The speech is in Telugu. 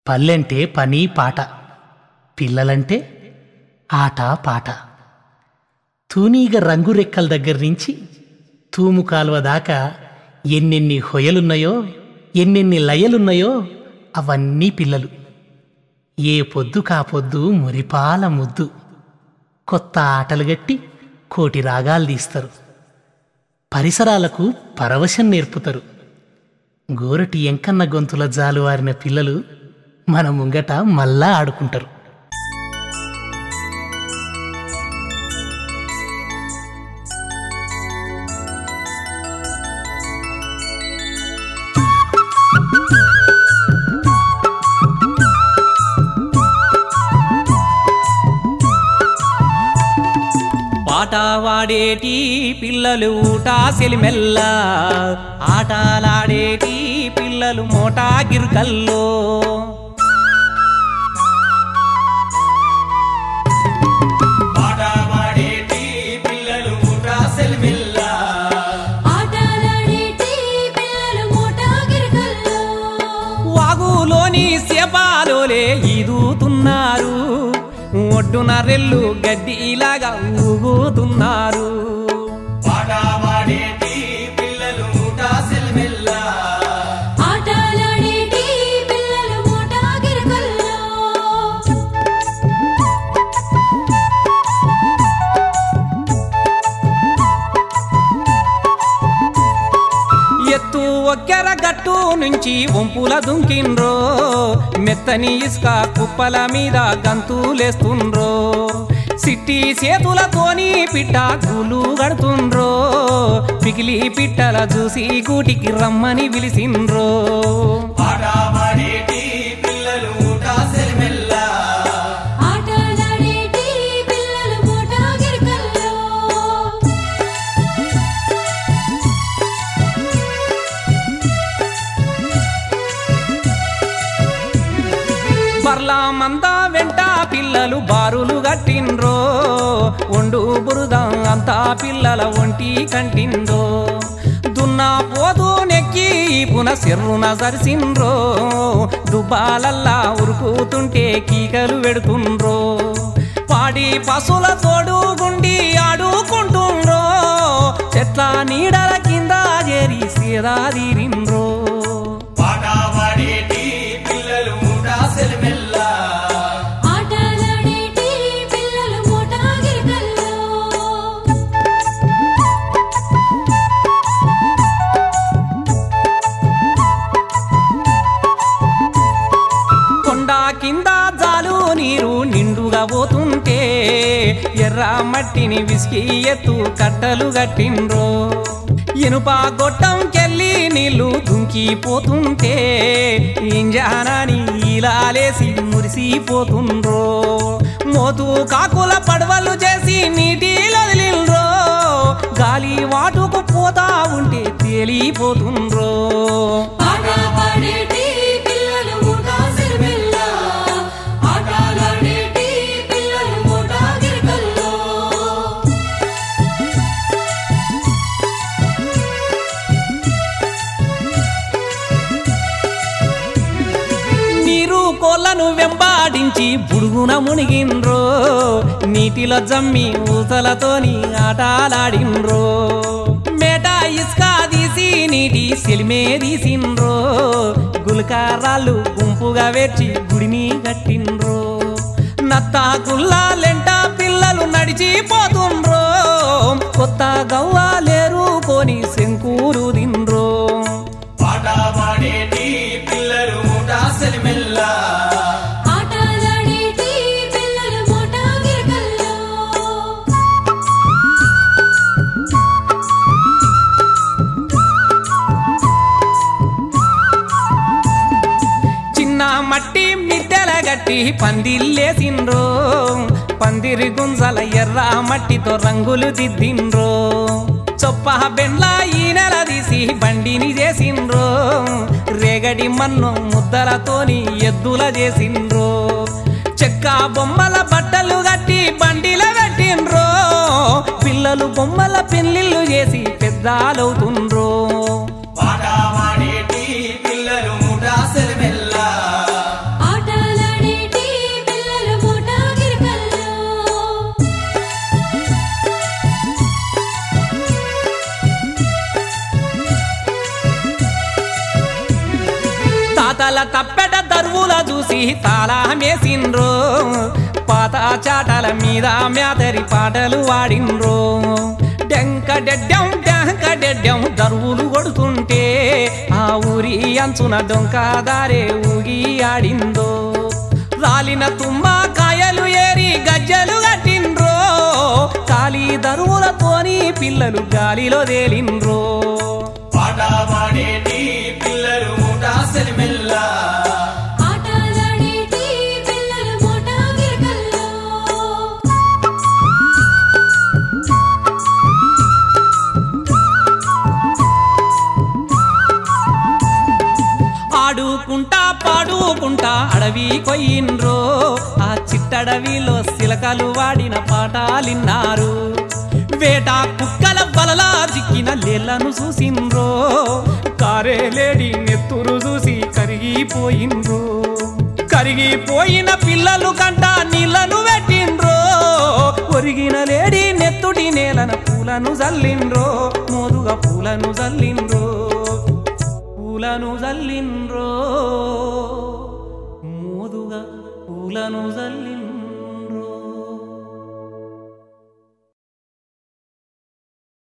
పల్లెంటే పని పాట పిల్లలంటే ఆట పాట తూనీగ రంగు రెక్కల దగ్గర నుంచి తూము కాలువ దాకా ఎన్నెన్ని హొయలున్నాయో ఎన్నెన్ని లయలున్నాయో అవన్నీ పిల్లలు ఏ పొద్దు కాపొద్దు మురిపాల ముద్దు కొత్త ఆటలు గట్టి కోటి రాగాలు తీస్తారు పరిసరాలకు పరవశం నేర్పుతారు గోరటి ఎంకన్న గొంతుల జాలువారిన పిల్లలు మన ముంగట మళ్ళా ఆడుకుంటారు పాట వాడేటి పిల్లలు ఊటా సెలిమెల్ల ఆటలాడేటి పిల్లలు మోటా గిరుకల్లో పాట వాడేటి పిల్లలు ఊటా సెలిమెల్ల ఆటలాడేటి పిల్లలు మోటాగిరికల్లో వాగులోని సేపాలోలే ఈదుతున్నారు ఒడ్డున రెల్లు గడ్డిలాగా ఊగుతున్నారు ఆటలాడేటి పిల్లలు మోటాగిరికల్లో ఎత్తు ఒక్కెర గట్టు నుంచి వంపుల దుంకిండ్రో మెత్తని ఇసుక కుప్పల మీద గంతులేస్తుండ్రో సిట్టి చేతులతోని పిట్ట కూలు గడుతుండ్రో పికిలి పిట్టల చూసి గూటికి రమ్మని పిలిసిండ్రో ఆటలాడేటి పిల్లలు మోటాగిరికల్లో బర్లా మంద వెంట పిల్లలు బారులు గట్టిండ్రో ఒండు బురద అంతా పిల్లల ఒంటి కంటిండ్రో దున్నా పోదు నెక్కి పున సిర్రున సరిసిండ్రో దుబ్బాలల్లా ఉరుకుతుంటే కీకలు పెడుతుండ్రో పాడి పశుల తోడు గుండి ఆడుకుంటుండ్రో చెట్ల నీడల కింద చేరి సీదా తీరిండ్రో ఆటలాడేటి పిల్లలు మోటాగిరికల్లో కొండ కింద జాలు నీరు నిండుగా పోతుంటే ఎర్ర మట్టిని విసికి ఎత్తు కట్టలు కట్టిండ్రో ఇనుప గొట్టం కెళ్ళి నీళ్లు దుంకిపోతుంటే ఇంజానాని ఇలాలేసి మురిసిపోతుండ్రో మోతు కాకుల పడవలు చేసి నీటిలో వదిలిండ్రో గాలి వాటుకు పోతా ఉంటే తేలిపోతుండ్రో ఆటలాడేటి పిల్లలు మోటాగిరికల్ల ఆటలాడేటి పిల్లలు మోటాగిరికల్లో నీరు కోళ్ళను వెంబాడించి బుడుగున మునిగిండ్రో నీటిలో జమ్మి ఊసలతోని ఆటలాడిండ్రో మేట ఇసుక తీసి నీటి సెలిమే తీసిండ్రో గులకారాళ్ళు గుంపుగా వేర్చి గుడిని కట్టిండ్రో నత్త గుల్లాలెంట పిల్లలు నడిచిపోతుండ్రో కొత్త గవ్వాలేరు కొని శంకూరు దిండ్రో ఆటలాడేటి పిల్లలు మోటాగిరికల్లో చిన్న మట్టి మిద్దెల గట్టి పందిల్లేసిండ్రో పందిరి గుంజల ఎర్ర మట్టితో రంగులు దిద్దిండ్రో చొప్ప బెండ్ల ఈ నెల తీసి బండిని చేసిండ్రో రేగడి మన్ను ముద్దలతోని ఎద్దుల చేసిండ్రో చెక్క బొమ్మల బట్టలు కట్టి బండిల పెట్టిండ్రో పిల్లలు బొమ్మల పెళ్లిళ్ళు చేసి పెద్దాలవుతుండ్రో ఆట దరువుల చూసి తాళమేసిండ్రో పాత చాటల మీద మ్యాతరి పాటలు వాడిండ్రో డెంక డెడ్డం డెంక డెడ్డం దరువులు కొడుతుంటే ఆ ఊరి అంచున డొంక దారే ఊగి ఆడిందో రాలిన తుమ్మ కాయలు ఏరి గజ్జలు కట్టిండ్రో కాలి దరువులతోని పిల్లలు గాలిలో తేలిండ్రో పాటపాడేటి పిల్లలు ముఠాసరి మెల్ల ఆటలాడేటి పిల్లలు మోటా గిరకల్లో ఆడుకుంటా పాడుకుంటా అడవి కొయ్యిండ్రో ఆ చిట్టడవిలో సిలకలు వాడిన పాటాలిన్నారు వేట కుక్కల బలలా చిక్కిన లేళ్లను చూసిండ్రో కారేలేడి నెత్తురు చూసి కరిగిపోయిండ్రో కరిగిపోయిన పిల్లలు కంట నీళ్లను పెట్టిండ్రో ఒరిగిన లేడి నెత్తుటి నేలన పూలను జల్లిండ్రో మోదుగా పూలను జల్లిండ్రో పూలను జల్లిండ్రో మోదుగా పూలను జల్లిండ్రో